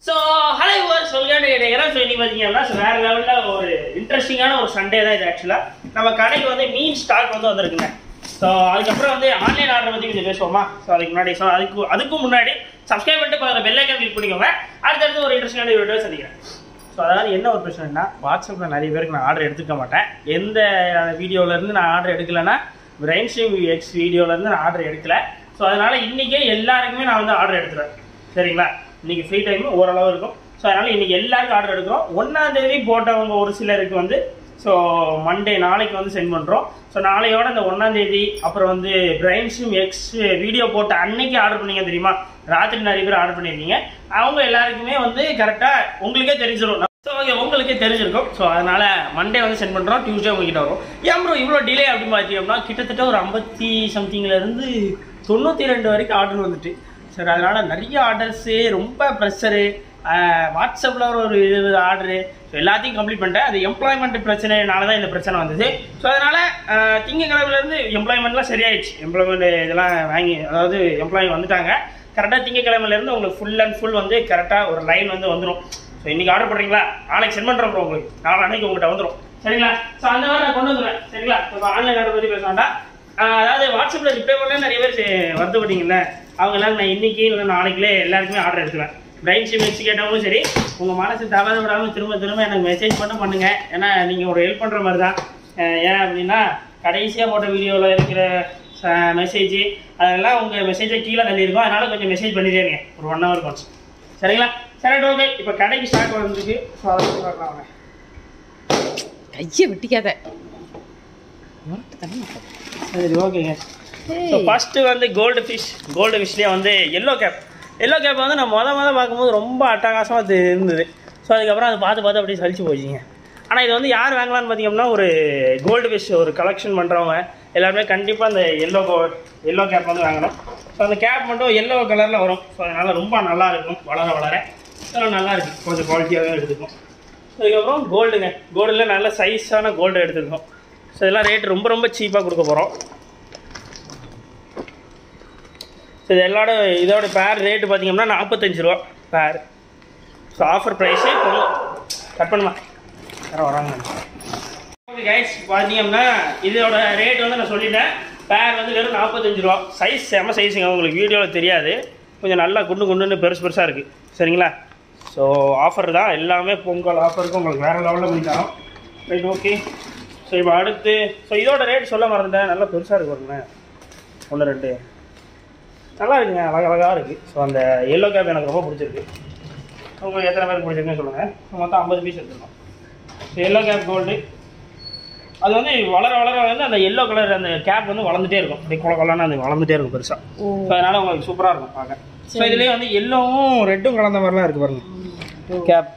So hello your சொல்லிட்டு கேட்குறேன் so இன்னைக்கு பார்த்தீங்கன்னா so வேற லெவலில் ஒரு இன்ட்ரெஸ்டிங்கான ஒரு சண்டே தான் இது ஆக்சுவலாக நம்ம கடைக்கு வந்து மீன் ஸ்டாக் வந்து வந்திருக்குங்க ஸோ அதுக்கப்புறம் வந்து ஆன்லைன் ஆர்டர் பற்றி கொஞ்சம் பேசுவோமா ஸோ அதுக்கு முன்னாடி ஸோ அதுக்கு அதுக்கும் முன்னாடி சப்ஸ்கிரைப் பண்ணிட்டு பக்கத்தில் பெல்லைக்கன் கிளிக் பண்ணிக்கோங்க அடுத்தடுத்து ஒரு இன்ட்ரெஸ்டிங்கான வீடியோ சந்திக்கிறேன் ஸோ அதாவது என்ன ஒரு பிரச்சனைனா வாட்ஸ்அப்பில் நிறைய பேருக்கு நான் ஆர்டர் எடுத்துக்க மாட்டேன் எந்த வீடியோலேருந்து நான் ஆர்டர் எடுக்கலைன்னா பிரைன் ஸ்ட்ரீம் எக்ஸ் வீடியோலேருந்து நான் ஆர்டர் எடுக்கல ஸோ அதனால் இன்றைக்கே எல்லாருக்குமே நான் வந்து ஆர்டர் எடுத்துருவேன் சரிங்களா இன்னைக்கு ஃப்ரீ டைம் ஓரளவு இருக்கும் ஸோ அதனால் இன்னைக்கு எல்லாருக்கும் ஆர்டர் எடுக்கிறோம் ஒன்றாம் தேதி போட்டவங்க ஒரு சிலருக்கு வந்து ஸோ மண்டே நாளைக்கு வந்து சென்ட் பண்ணுறோம் ஸோ நாளையோட இந்த ஒன்றாம் தேதி அப்புறம் வந்து பிரைன்ஸும் எக்ஸ் வீடியோ போட்ட அன்னைக்கு ஆர்டர் பண்ணீங்க தெரியுமா ராத்திரி நிறைய பேர் ஆர்டர் பண்ணியிருக்கீங்க அவங்க எல்லாருக்குமே வந்து கரெக்டாக உங்களுக்கே தெரிஞ்சிடும் ஸோ ஓகே உங்களுக்கே தெரிஞ்சிருக்கும் ஸோ அதனால மண்டே வந்து சென்ட் பண்ணுறோம் டியூஸ்டே உங்ககிட்ட வரும் ஏன் ப்ரோ இவ்வளோ டிலே அப்படின்னு பார்த்தீங்கன்னா கிட்டத்தட்ட ஒரு ஐம்பத்தி சம்திங்லேருந்து தொண்ணூற்றி ரெண்டு வரைக்கும் ஆர்டர் வந்துட்டு சரி அதனால நிறைய ஆர்டர்ஸு ரொம்ப ப்ரெஷரு வாட்ஸ்அப்பில் ஒரு இருபது ஆர்டரு ஸோ எல்லாத்தையும் கம்ப்ளீட் பண்ணிட்டேன் அது எம்ப்ளாய்மெண்ட் பிரச்சனைனால தான் இந்த பிரச்சனை வந்தது ஸோ அதனால் திங்கக்கிழமையிலேருந்து எம்ப்ளாய்மெண்ட்லாம் சரியாயிடுச்சு எம்ப்ளாய்மெண்ட் இதெல்லாம் வாங்கி அதாவது எம்ப்ளாயி வந்துட்டாங்க கரெக்டாக திங்கக்கிழமையிலேருந்து உங்களுக்கு ஃபுல் அண்ட் ஃபுல் வந்து கரெக்டாக ஒரு லைன் வந்து வந்துடும் ஸோ இன்றைக்கி ஆர்டர் பண்ணுறீங்களா நாளைக்கு சென்ட் பண்ணுறோம் ப்ரோ உங்களுக்கு நாளை அன்னைக்கு உங்கள்கிட்ட வந்துடும் சரிங்களா ஸோ அந்த மாதிரி நான் கொண்டு வந்துடுவேன் சரிங்களா இப்போ ஆன்லைன் ஆர்டர் பற்றி பேச வேண்டாம் ஆஹ் அதாவது வாட்ஸ்அப்பில் ரிப்ளை பண்ண நிறைய பேர் செ- வருத்தப்பட்டீங்கல்ல அவங்க எல்லாரும் நான் இன்னைக்கு இல்லை நாளைக்குள்ளே எல்லாருக்குமே ஆர்டர் எடுத்துவேன் பிரைன் சிம் வச்சு கேட்டவங்களும் சரி உங்கள் மனசு தவற விடாமல் திரும்ப திரும்ப எனக்கு மெசேஜ் மட்டும் பண்ணுங்க ஏன்னா நீங்கள் ஒரு ஹெல்ப் பண்ணுற மாதிரி தான் ஆஹ் ஏன் அப்படின்னா கடைசியாக போட்ட வீடியோவில் இருக்கிற மெசேஜ் அதெல்லாம் உங்கள் மெசேஜை கீழே தள்ளியிருக்கோம் அதனால கொஞ்சம் மெசேஜ் பண்ணிட்டே இருங்க ஒரு ஒன் ஹவர் கொஞ்சம் சரிங்களா சரி ஓகே இப்போ கடைக்கு ஸ்டாக் வந்துருக்கு ஸோ அதை பத்தி பார்க்கலாம் வாங்க. கையை விட்டிக்காத முரட்டு தானே மாட்டாது. சரி ஓகேங்க ஸோ ஃபஸ்ட்டு வந்து கோல்டு ஃபிஷ் கோல்டு ஃபிஷ்லேயே வந்து எல்லோ கேப் எல்லோ கேப் வந்து நான் மொதல் மொதல் பார்க்கும்போது ரொம்ப அட்டகாசமாக அது இருந்தது ஸோ அதுக்கப்புறம் அதை பார்த்து பார்த்து அப்படியே சலிச்சு போச்சுங்க ஆனால் இது வந்து யார் வாங்கலாம்னு பார்த்தீங்கன்னா ஒரு கோல்டு ஃபிஷ் ஒரு கலெக்ஷன் பண்ணுறவங்க எல்லாருமே கண்டிப்பாக அந்த எல்லோ எல்லோ கேப் வந்து வாங்கணும் ஸோ அந்த கேப் மட்டும் எல்லோ கலரில் வரும் ஸோ அதனால் ரொம்ப நல்லா இருக்கும் வளர வளர அதெல்லாம் நல்லா இருக்கு கொஞ்சம் குவாலிட்டியாகவே எடுத்துக்கும் அதுக்கப்புறம் கோல்டுங்க கோல்டில் நல்ல சைஸான கோல்டு எடுத்துருக்கோம் ஸோ இதெல்லாம் ரேட் ரொம்ப ரொம்ப சீப்பாக கொடுக்க போகிறோம் ஸோ இது எல்லாரோட இதோட பேர் ரேட்டு பார்த்தீங்கன்னா நாற்பத்தஞ்சு ரூபா பேர் ஸோ ஆஃபர் ப்ரைஸு கட் பண்ணுமா யாரும் வராங்க ஓகே கைஸ் பார்த்தீங்கன்னா இதோட ரேட் வந்து நான் சொல்லிட்டேன் பேர் வந்து வெறும் நாற்பத்தஞ்சு ரூபா சைஸ் செம சைஸுங்க உங்களுக்கு வீடியோவில் தெரியாது கொஞ்சம் நல்லா குண்டு குண்டுன்னு பெருசு பெருசாக இருக்குது சரிங்களா ஸோ ஆஃபர் தான் எல்லாமே பொங்கல் ஆஃபருக்கு உங்களுக்கு வேறு லெவலில் பண்ணி தரோம் ரைட் ஓகே ஸோ இப்போ அடுத்து ஸோ இதோட ரேட் சொல்ல மறந்துட்டேன் நல்லா பெருசாக இருக்கு பாருங்களேன் ஒன்று ரெண்டு நல்லா இருக்குங்க அழகழகாக இருக்குது ஸோ அந்த எல்லோ கேப் எனக்கு ரொம்ப பிடிச்சிருக்கு உங்களுக்கு எத்தனை பேருக்கு பிடிச்சிருக்குன்னு சொல்லுங்கள் மொத்தம் ஐம்பது பீஸ் எடுத்துருக்கோம் ஸோ எல்லோ கேப் கோல்டு அது வந்து வளர வளர வந்து அந்த எல்லோ கலர் அந்த கேப் வந்து வளர்ந்துட்டே இருக்கும் அப்படியே குல குலன்னு அது வளர்ந்துட்டே இருக்கும் பெருசாக ஸோ அதனால் உங்களுக்கு சூப்பராக இருக்கும் பார்க்க ஸோ இதுலேயே வந்து எல்லோவும் ரெட்டும் கலந்த மாதிரிலாம் இருக்குது பாருங்க கேப்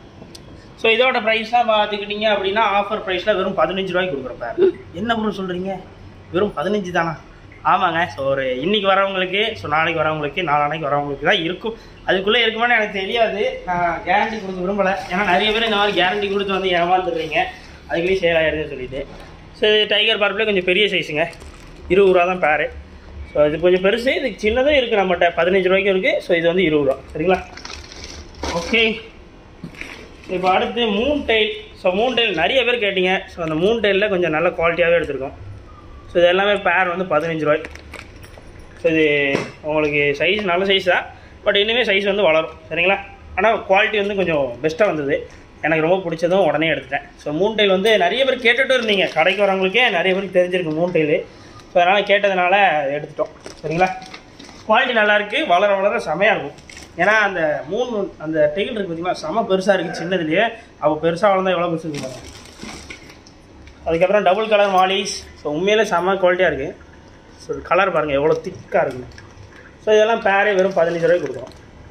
ஸோ இதோட ப்ரைஸ்லாம் பார்த்துக்கிட்டீங்க அப்படின்னா ஆஃபர் ப்ரைஸில் வெறும் பதினஞ்சு ரூபாய்க்கு கொடுக்குறோம் பேர் என்ன ப்ரோ சொல்கிறீங்க வெறும் பதினஞ்சு தானா ஆமாங்க ஸோ ஒரு இன்னைக்கு வரவங்களுக்கு ஸோ நாளைக்கு வரவங்களுக்கு நாளானைக்கு வரவங்களுக்கு தான் இருக்கும் அதுக்குள்ளே இருக்குமான்னு எனக்கு தெரியாது நான் கேரண்டி கொடுக்க விரும்பலை ஏன்னா நிறைய பேர் இந்த மாதிரி கேரண்டி கொடுத்து வந்து ஏமாந்துடுறீங்க அதுக்குள்ளேயே சேல் ஆயிருதுன்னு சொல்லிட்டு ஸோ இது டைகர் பார்ப்பில் கொஞ்சம் பெரிய சைஸுங்க இருபது ரூபா தான் பேரு ஸோ இது கொஞ்சம் பெருசு இது சின்னதும் இருக்குது நம்மகிட்ட பதினஞ்சு ரூபாய்க்கும் இருக்குது ஸோ இது வந்து இருபது ரூபா சரிங்களா ஓகே இப்போ அடுத்து moon tile so moon tile நிறைய பேர் கேட்டீங்க ஸோ அந்த மூன் டைலில் கொஞ்சம் நல்ல குவாலிட்டியாகவே எடுத்திருக்கோம் ஸோ இது எல்லாமே பேர் வந்து பதினஞ்சு ரூபாய் ஸோ இது உங்களுக்கு சைஸ் நல்ல சைஸ் தான் பட் இனிமே சைஸ் வந்து வளரும் சரிங்களா ஆனால் குவாலிட்டி வந்து கொஞ்சம் பெஸ்ட்டாக வந்தது எனக்கு ரொம்ப பிடிச்சதும் உடனே எடுத்துட்டேன் ஸோ மூன் டைல் வந்து நிறைய பேர் கேட்டுட்டு இருந்தீங்க கடைக்கு வரவங்களுக்கே நிறைய பேருக்கு தெரிஞ்சிருக்கு மூன் டைலு ஸோ அதனால் கேட்டதுனால எடுத்துட்டோம் சரிங்களா குவாலிட்டி நல்லா இருக்கு வளர வளர செமையாக இருக்கும் ஏன்னா அந்த மூணு அந்த டெயில் இருக்கு பார்த்தீங்களா செம பெருசாக இருக்குது சின்னதுலேயே அவள் பெருசாக வளர்ந்தா எவ்வளோ பெருசு இருக்கு பாருங்க. அதுக்கப்புறம் டபுள் கலர் மாலிஸ் ஸோ உண்மையிலே செம குவாலிட்டியாக இருக்குது ஸோ கலர் பாருங்கள் எவ்வளோ திக்காக இருக்குன்னு ஸோ இதெல்லாம் பேரே வெறும் பதினஞ்சு ரூபாய்க்கு கொடுக்குறோம்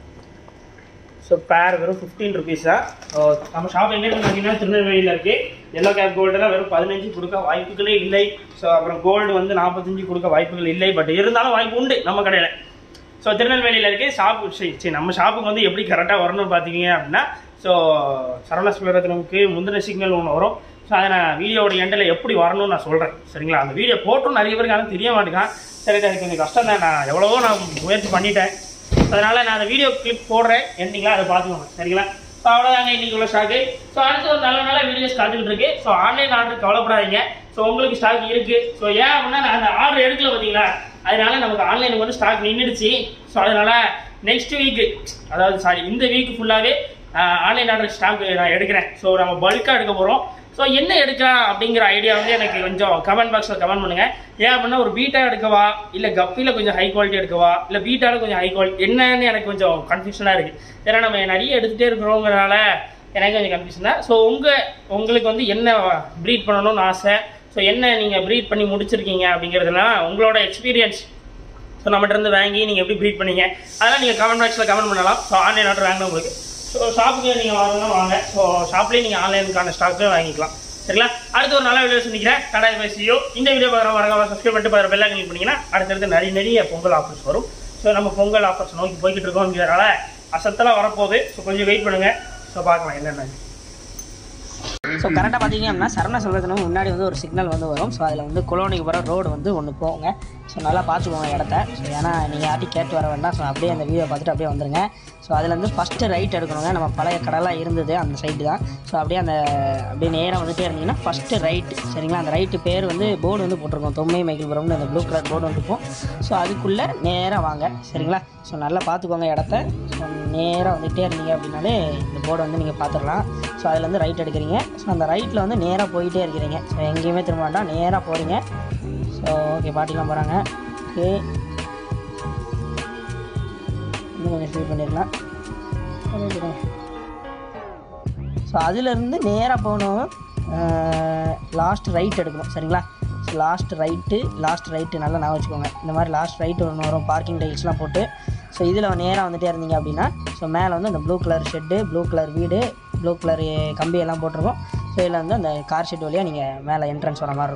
ஸோ பேர் வெறும் ஃபிஃப்டீன் ருபீஸ் தான் ஸோ நம்ம ஷாப் எங்கே இருக்கு பார்த்தீங்கன்னா திருநெல்வேலியில் இருக்குது எல்லோ கேப் கோல்டெல்லாம் வெறும் பதினஞ்சு கொடுக்க வாய்ப்புகளே இல்லை ஸோ அப்புறம் கோல்டு வந்து நாற்பத்தஞ்சு கொடுக்க வாய்ப்புகள் இல்லை பட் இருந்தாலும் வாய்ப்பு உண்டு நம்ம கடையில் ஸோ திருநெல்வேலியில் இருக்கு ஷாப்பு சரி சரி நம்ம ஷாப்புக்கு வந்து எப்படி கரெக்டாக வரணும்னு பார்த்தீங்க அப்படின்னா ஸோ சரவண சுவரத்னமுக்கு முந்தின சிக்னல் ஒன்று வரும் ஸோ அதை நான் வீடியோட எண்டில் எப்படி வரணும்னு நான் சொல்கிறேன் சரிங்களா அந்த வீடியோ போட்டும் நிறைய பேருக்கு ஆனால் தெரிய மாட்டேங்கான் சரி அது கொஞ்சம் கஷ்டம் தான் நான் எவ்வளவோ நான் முயற்சி பண்ணிட்டேன் அதனால் நான் அந்த வீடியோ கிளிப் போடுறேன் எண்டிங்களா அதை பார்த்துக்கோங்க சரிங்களா ஸோ அவ்வளோதாங்க இன்னைக்கு உள்ள ஸ்டாக்கு ஸோ அடுத்து ஒரு நல்ல நல்ல வீடியோஸ் காத்துக்கிட்டு இருக்கு ஸோ ஆன்லைன் ஆர்டர் கவலைப்படாதீங்க ஸோ உங்களுக்கு ஸ்டாக் இருக்கு ஸோ ஏன் அப்படின்னா நான் அந்த ஆர்டர் எடுக்கல பார்த்தீங்களா அதனால நமக்கு ஆன்லைனுக்கு வந்து ஸ்டாக் நின்றுடுச்சு ஸோ அதனால நெக்ஸ்ட் வீக்கு அதாவது சாரி இந்த வீக் ஃபுல்லாகவே ஆன்லைன் ஆர்டர் ஸ்டாக் நான் எடுக்கிறேன் ஸோ நம்ம பல்காக எடுக்க போகிறோம் ஸோ என்ன எடுக்கலாம் அப்படிங்கிற ஐடியா வந்து எனக்கு கொஞ்சம் கமெண்ட் பாக்ஸில் கமெண்ட் பண்ணுங்கள் ஏன் அப்படின்னா ஒரு பீட்டா எடுக்கவா இல்லை கப்பியில் கொஞ்சம் ஹை குவாலிட்டி எடுக்கவா இல்லை பீட்டாவில் கொஞ்சம் ஹை குவாலிட்டி என்னன்னு எனக்கு கொஞ்சம் கன்ஃபியூஷனாக இருக்குது ஏன்னா நம்ம நிறைய எடுத்துகிட்டே இருக்கிறோங்கிறனால எனக்கு கொஞ்சம் கன்ஃபியூஷன் தான் ஸோ உங்கள் உங்களுக்கு வந்து என்ன ப்ரீட் பண்ணணும்னு ஆசை ஸோ என்ன நீங்கள் ப்ரீட் பண்ணி முடிச்சிருக்கீங்க அப்படிங்கிறதுலாம் உங்களோட எக்ஸ்பீரியன்ஸ் ஸோ நம்மகிட்ட இருந்து வாங்கி நீங்கள் எப்படி ப்ரீட் பண்ணீங்க அதெல்லாம் நீங்கள் கமெண்ட் பாக்ஸில் கமெண்ட் பண்ணலாம் ஸோ ஆன்லைன் ஆர்டர் வாங்கின உங்களுக்கு ஸோ ஷாப்புக்கு நீங்கள் வாங்கணும் வாங்க ஸோ ஷாப்லேயே நீங்கள் ஆன்லைனுக்கான ஸ்டாக்கு வாங்கிக்கலாம் சரிங்களா அடுத்து ஒரு நல்ல வீடியோ சந்திக்கிறேன் கடாய் பேசியோ இந்த வீடியோ பார்க்குற வரங்க சப்ஸ்கிரைப் பண்ணிட்டு பார்க்குற பெல்லாம் கிளிக் பண்ணிங்கன்னா அடுத்தடுத்து நிறைய நிறைய பொங்கல் ஆஃபர்ஸ் வரும் ஸோ நம்ம பொங்கல் ஆஃபர்ஸ் நோக்கி போய்கிட்டு இருக்கோம் அப்படிங்கிறனால அசத்தெல்லாம் வரப்போகுது ஸோ கொஞ்சம் வெயிட் பண்ணுங்கள் ஸோ பார்க்கலாம் என்னென்ன ஸோ கரெக்டாக பார்த்தீங்க அப்படின்னா சரவண செல்வத்தினும் முன்னாடி வந்து ஒரு சிக்னல் வந்து வரும் ஸோ அதில் வந்து குளோனிக்கு போகிற ரோடு வந்து ஒன்று போங்க ஸோ நல்லா பார்த்துக்கோங்க இடத்த ஸோ ஏன்னா நீங்கள் யார்ட்டையும் கேட்டு வர வேண்டாம் ஸோ அப்படியே அந்த வீடியோ பார்த்துட்டு அப்படியே வந்துருங்க ஸோ அதில் வந்து ஃபஸ்ட்டு ரைட் எடுக்கணுங்க நம்ம பழைய கடலாக இருந்தது அந்த சைடு தான் ஸோ அப்படியே அந்த அப்படியே நேராக வந்துட்டே இருந்தீங்கன்னா ஃபஸ்ட்டு ரைட்டு சரிங்களா அந்த ரைட்டு பேர் வந்து போர்டு வந்து போட்டிருக்கோம் தொம்மை மைக்கிள்புரம்னு அந்த ப்ளூ கலர் போர்டு வந்து இருக்கும் ஸோ அதுக்குள்ளே நேராக வாங்க சரிங்களா ஸோ நல்லா பார்த்துக்கோங்க இடத்த ஸோ நேராக வந்துகிட்டே இருந்தீங்க அப்படின்னாலே இந்த போர்டை வந்து நீங்கள் பார்த்துடலாம் ஸோ அதில் வந்து ரைட் எடுக்கிறீங்க ஸோ அந்த ரைட்டில் வந்து நேராக போயிட்டே இருக்கிறீங்க ஸோ எங்கேயுமே திரும்ப வேண்டாம் நேராக போகிறீங்க ஸோ ஓகே பாட்டிலாம் போகிறாங்க ஓகே இன்னும் கொஞ்சம் ஃபில் பண்ணிடலாம் ஸோ அதுலேருந்து நேராக போகணும் லாஸ்ட் ரைட் எடுக்கணும் சரிங்களா so last right last right நல்லா நான் வச்சுக்கோங்க இந்த மாதிரி லாஸ்ட் ரைட்டு ஒன்று வரும் பார்க்கிங் டைல்ஸ்லாம் போட்டு ஸோ இதில் நேராக வந்துட்டே இருந்தீங்க அப்படின்னா ஸோ மேலே வந்து அந்த blue colour shed blue colour வீடு ப்ளூ கலர் கம்பி எல்லாம் போட்டிருக்கோம் ஸோ இதில் வந்து அந்த கார் ஷெட் வழியாக நீங்கள் மேலே என்ட்ரன்ஸ் வர மாதிரி இருக்கும்